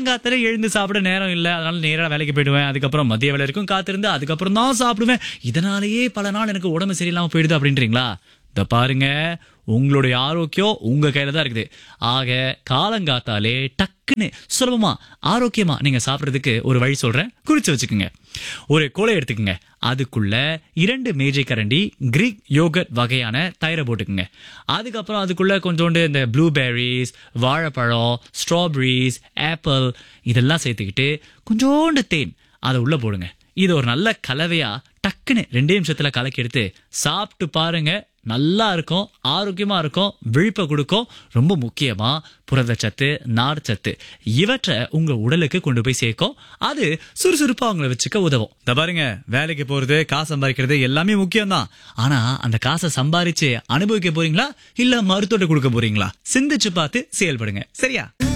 காலங்காத்தால எழுந்து சாப்பிட நேரம் இல்ல அதனால நேரா வேலைக்கு போயிடுவேன் அதுக்கப்புறம் மதிய வேலை வரைக்கும் காத்திருந்து அதுக்கப்புறம் தான் சாப்பிடுவேன் இதனாலேயே பல நாள் எனக்கு உடம்பு சரியில்லாம போயிடுது அப்படின்றீங்களா இந்த பாருங்க உங்களுடைய ஆரோக்கியம் உங்க கையில தான் இருக்குது ஆக காலங்காத்தாலே டக்குன்னு சுலபமா ஆரோக்கியமா நீங்க சாப்பிடுறதுக்கு ஒரு வழி சொல்றேன் குறிச்சு வச்சுக்கோங்க ஒரு கோலை எடுத்துக்கோங்க அதுக்குள்ள இரண்டு மேஜை கரண்டி கிரீக் யோகட் வகையான தயிரை போட்டுக்குங்க அதுக்கப்புறம் அதுக்குள்ள கொஞ்சோண்டு இந்த ப்ளூபெர்ரிஸ் வாழைப்பழம் ஸ்ட்ராபெரிஸ் ஆப்பிள் இதெல்லாம் சேர்த்துக்கிட்டு கொஞ்சோண்டு தேன் அதை உள்ள போடுங்க இது ஒரு நல்ல கலவையா டக்குன்னு ரெண்டே நிமிஷத்துல கலக்கி எடுத்து சாப்பிட்டு பாருங்க நல்லா இருக்கும் ஆரோக்கியமா இருக்கும் விழிப்பை கொடுக்கும் ரொம்ப முக்கியமா புரதச்சத்து நார்ச்சத்து இவற்றை உங்க உடலுக்கு கொண்டு போய் சேர்க்கும் அது சுறுசுறுப்பா உங்களை வச்சுக்க உதவும் இந்த பாருங்க வேலைக்கு போறது காசு சம்பாதிக்கிறது எல்லாமே முக்கியம் தான் ஆனா அந்த காசை சம்பாரிச்சு அனுபவிக்க போறீங்களா இல்ல மருத்துவத்தை கொடுக்க போறீங்களா சிந்திச்சு பார்த்து செயல்படுங்க சரியா